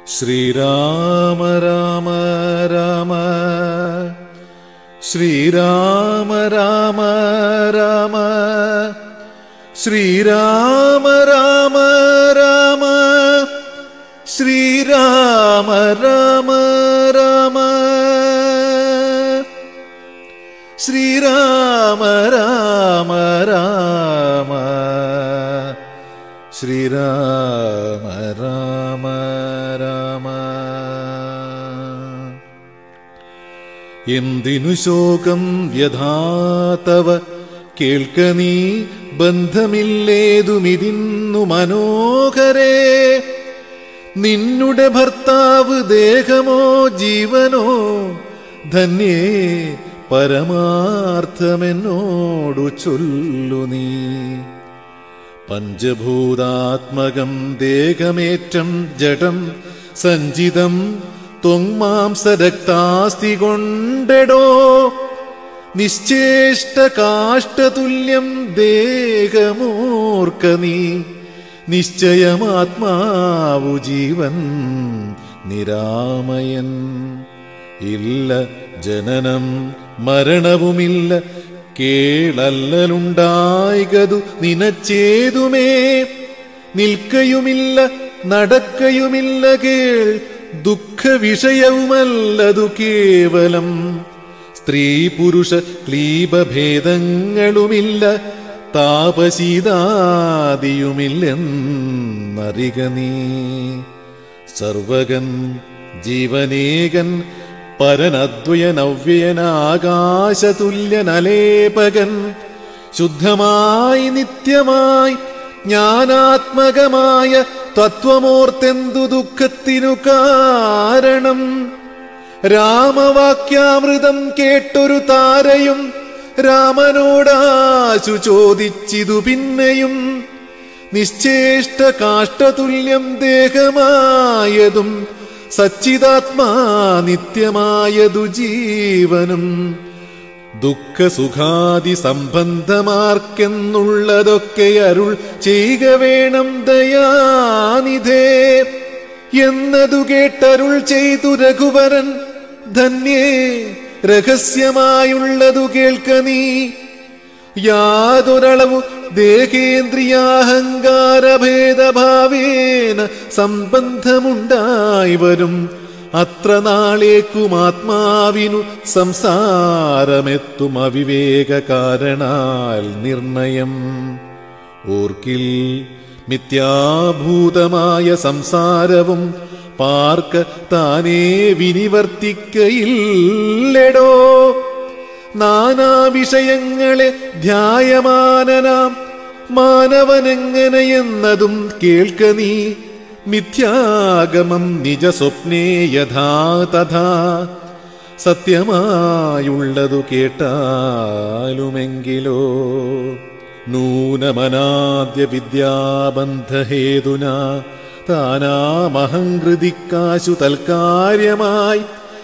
ശ്രീരാമ രാമ രാമ ശ്രീരാമ രാമ രാമ ശ്രീരാമ രാമ രാമ ശ്രീരാമ രാമ രാമ ശ്രീരാമ രാമ രാമ ശ്രീരാമ രാമ രാമ എന്തിനു ശോകം വ്യഥാതവ കേൾക്ക നീ ബന്ധമില്ലേതുമിതിന്നു മനോഹരേ നിന്നുടെ ഭർത്താവ് ദേഹമോ ജീവനോ ധന്യേ പരമാർത്ഥമെന്നോടു ചൊല്ലു നീ പഞ്ചഭൂതാത്മകം ദേഹമേറ്റം ജഡം സഞ്ചിതം ത്വങ്മാംസരക്താസ്തി കൊണ്ടെടോ നിശ്ചേഷ്ട കാഷ്ടതുല്യം ദേഹമോർക്ക നീ നിശ്ചയമാത്മാവു ജീവൻ നിരാമയൻ ഇല്ല ജനനം മരണവുമില്ല കേളല്ലലുണ്ടായികതു നിനച്ചേതുമേ നിൽക്കയുമില്ല നടക്കയുമില്ല കേൾ ദുഃഖ വിഷയവുമല്ലതു കേവലം സ്ത്രീ പുരുഷ ക്ലീബഭേദങ്ങളുമില്ല താപശീതാദിയുമില്ലെന്നറിക നീ സർവകൻ ജീവനേകൻ പരനദ്വയനവ്യയനാകാശതുല്യനലേപകൻ ശുദ്ധമായി നിത്യമായി ജ്ഞാനാത്മകമായ തത്വമോർത്തെന്തു ദുഃഖത്തിനു കാരണം രാമവാക്യാമൃതം കേട്ടൊരു താരയും രാമനോടാശു ചോദിച്ചിതു പിന്നെയും നിശ്ചേഷ്ട കാഷ്ടതുല്യം ദേഹമായതും സച്ചിതാത്മാ നിത്യമായതു ജീവനും ദുഃഖസുഖാദി സംബന്ധമാർക്കെന്നുള്ളതൊക്കെ അരുൾ ചെയ്യുക വേണം ദയാനിധേ എന്നതു കേട്ടരുൾ ചെയ്തു രഘുവരൻ ധന്യേ രഹസ്യമായുള്ളതു കേൾക്ക നീ യാതൊരളവു ദേഹേന്ദ്രിയാഹങ്കാരഭേദഭാവേന സംബന്ധമുണ്ടായി വരും അത്ര നാളേക്കും ആത്മാവിനു സംസാരമെത്തും അവിവേക കാരണാൽ നിർണയം ഓർക്കിൽ മിഥ്യാഭൂതമായ സംസാരവും പാർക്ക താനേ വിനിവർത്തിക്കയില്ലെടോ നാനാ വിഷയങ്ങളെ ധ്യായമാനനാം മാനവനെങ്ങനെയെന്നതും കേൾക്ക നീ മിഥ്യാഗമം നിജസ്വപ്നേ യഥാ തഥാ സത്യമായുള്ളതു കേട്ടാലുമെങ്കിലോ നൂനമനാദ്യ വിദ്യാബന്ധഹേതുന താനാമഹങ്കൃതിക്കാശു തൽക്കാര്യമായി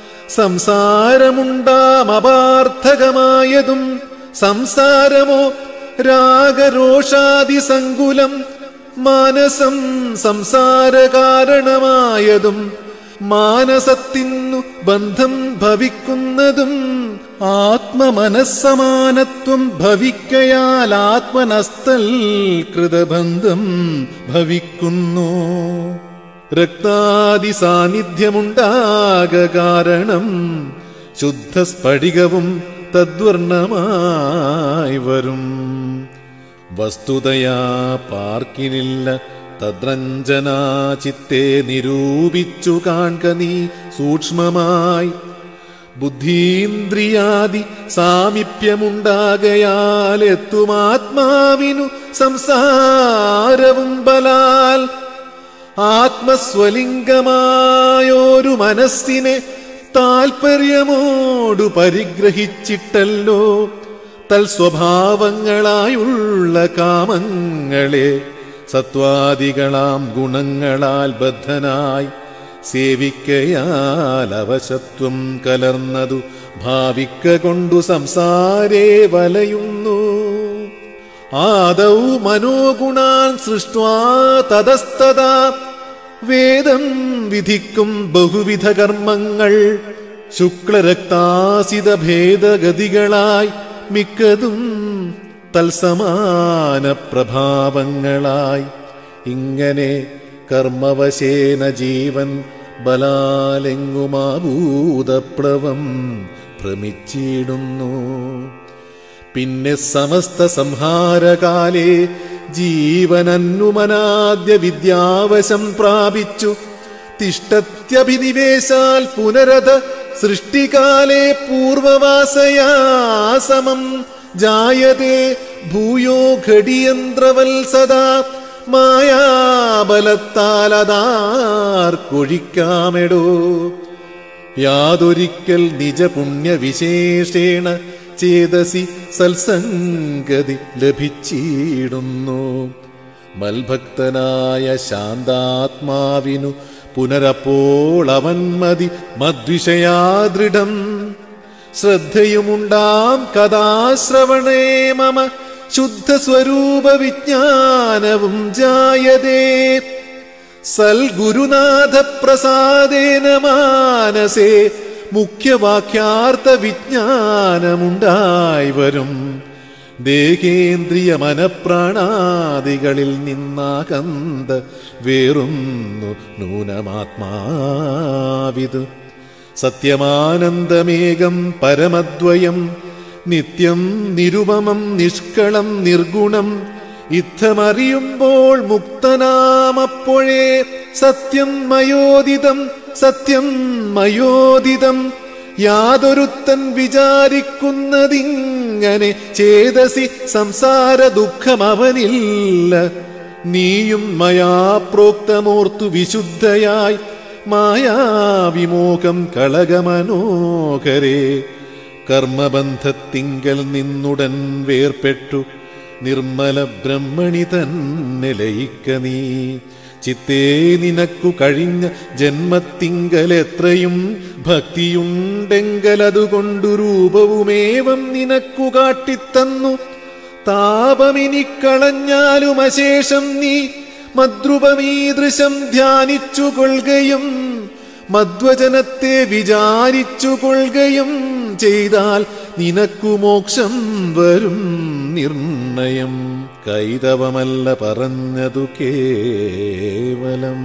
സംസാരമുണ്ടാമപാർത്ഥകമായതും സംസാരമോ രാഗരോഷാദിസങ്കുലം മാനസം സംസാര കാരണമായതും മാനസത്തിനു ബന്ധം ഭവിക്കുന്നതും ആത്മമനസ്സമാനത്വം ഭവിക്കയാൽ ആത്മനസ്തൽ കൃതബന്ധം ഭവിക്കുന്നു രക്താദി സാന്നിധ്യമുണ്ടാക കാരണം ശുദ്ധ സ്ഫടികവും തദ്വർണമായി വരും വസ്തുതയാ പാർക്കിനില്ല തദ്രഞ്ജനാ ചിത്തെ നിരൂപിച്ചു കാൺക നീ സൂക്ഷ്മമായി ബുദ്ധീന്ദ്രിയാദി സാമീപ്യമുണ്ടാകയാൽ എത്തുമാത്മാവിനു സംസാരവും ബലാൽ ആത്മസ്വലിംഗമായോരു മനസ്സിനെ താൽപര്യമോടു പരിഗ്രഹിച്ചിട്ടല്ലോ തൽസ്വഭാവങ്ങളായുള്ള കാമങ്ങളെ സത്വാദികളാം ഗുണങ്ങളാൽ ബദ്ധനായി സേവിക്കയാൽ അവശത്വം കലർന്നതു ഭാവിക്ക കൊണ്ടു സംസാരേ വലയുന്നു ആദൗ മനോഗുണാൻ സൃഷ്ട്വാ തതസ്തദാ വേദം വിധിക്കും ബഹുവിധ കർമ്മങ്ങൾ ശുക്ലരക്താസിത ഭേദഗതികളായി മിക്കതും തൽസമാന പ്രഭാവങ്ങളായി ഇങ്ങനെ കർമ്മവശേന ജീവൻ ബലാലെങ്ങുമാഭൂതപ്ലവം ഭ്രമിച്ചിടുന്നു പിന്നെ സമസ്ത സംഹാരകാലേ ജീവനന്നുമനാദ്യ വിദ്യാവശം പ്രാപിച്ചു തിഷ്ടത്യഭിനിവേശാൽ പുനരത സൃഷ്ടികാലേ പൂർവവാസയാ സമം ജായതേ ഭൂയോ ഘടിയന്ത്രവൽ സദാ മായാബലത്താൽ അതാർക്കൊഴിക്കാമെടോ യാതൊരിക്കൽ നിജപുണ്യവിശേഷേണ ചേതസി സൽസംഗതി ലഭിച്ചിടുന്നു മൽഭക്തനായ ശാന്താത്മാവിനു പുനരപ്പോൾ അവൻ മതി മദ്വിഷയാദൃഢം ശ്രദ്ധയുമുണ്ടാം കഥാശ്രവണേ മമ ശുദ്ധസ്വരൂപ വിജ്ഞാനവും ജായതേ സൽഗുരുനാഥ പ്രസാദേന മാനസേ മുഖ്യവാക്യാർത്ഥ വിജ്ഞാനമുണ്ടായി വരും ദേഹേന്ദ്രിയ മനപ്രാണാദികളിൽ നിന്നാകന്ത വേറുന്നു നൂനമാത്മാവിത് സത്യമാനന്ദമേകം പരമദ്വയം നിത്യം നിരുപമം നിഷ്കളം നിർഗുണം ഇത്തമറിയുമ്പോൾ മുക്തനാമപ്പോഴേ സത്യം മയോദിതം സത്യം മയോദിതം യാതൊരുത്തൻ വിചാരിക്കുന്നതിങ്ങനെ ചേതസി സംസാര ദുഃഖം അവനില്ല നീയും മയാ പ്രോക്തമോർത്തു വിശുദ്ധയായി മായാവിമോകം കളകമനോഹരേ കർമ്മബന്ധത്തിങ്കൽ നിന്നുടൻ വേർപെട്ടു നിർമ്മല ബ്രഹ്മണി തന്നെ ലയിക്ക നീ ചിത്തേ നിനക്കു കഴിഞ്ഞ ജന്മത്തിങ്കൽ എത്രയും ഭക്തിയുണ്ടെങ്കലതുകൊണ്ടു രൂപവുമേവം നിനക്കു കാട്ടിത്തന്നു താപമിനി കളഞ്ഞാലും അശേഷം നീ മദ്രുപമീദൃശം ധ്യാനിച്ചു കൊള്ളുകയും മധ്വജനത്തെ വിചാരിച്ചു കൊള്ളുകയും ചെയ്താൽ നിനക്കു മോക്ഷം വരും നിർണയം കൈതവമല്ല പറഞ്ഞതു കേവലം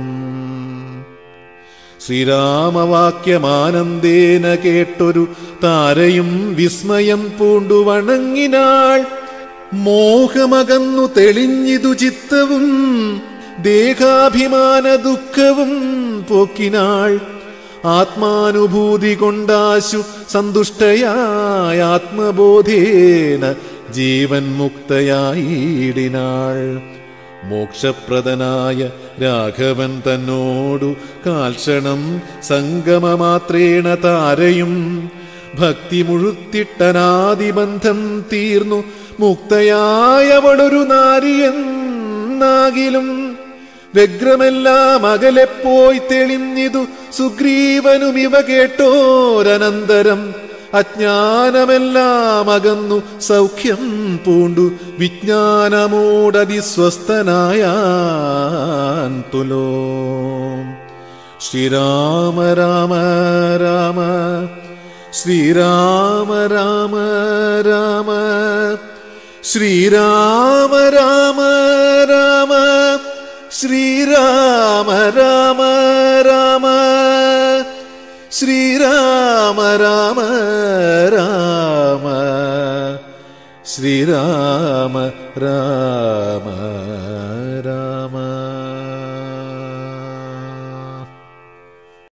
ശ്രീരാമവാക്യമാനന്ദേന കേട്ടൊരു താരയും വിസ്മയം പൂണ്ടു വണങ്ങിനാൾ മോഹമകന്നു തെളിഞ്ഞിതു ചിത്തവും ദേഹാഭിമാന ദുഃഖവും പോക്കിനാൾ ആത്മാനുഭൂതി കൊണ്ടാശു സന്തുഷ്ടയായ ആത്മബോധേന ജീവൻ മുക്തയായിടിനാൾ മോക്ഷപ്രദനായ രാഘവൻ തന്നോടു കാൽക്ഷണം സംഗമമാത്രേണ താരയും ഭക്തി മുഴുത്തിട്ടനാദിബന്ധം തീർന്നു മുക്തയായവളൊരു നാരിയെന്നാകിലും വ്യഗ്രമെല്ലാം അകലെ പോയി തെളിഞ്ഞിതു സുഗ്രീവനും ഇവ കേട്ടോരനന്തരം അജ്ഞാനമെല്ലാം അകന്നു സൗഖ്യം പൂണ്ടു വിജ്ഞാനമോടതിസ്വസ്ഥനായാൻ തുലോ ശ്രീരാമ രാമ രാമ ശ്രീരാമ രാമ രാമ ശ്രീരാമ രാമ രാമ ശ്രീരാമ രാമ രാമ ശ്രീരാമ രാമ രാമ ശ്രീരാമ രാമ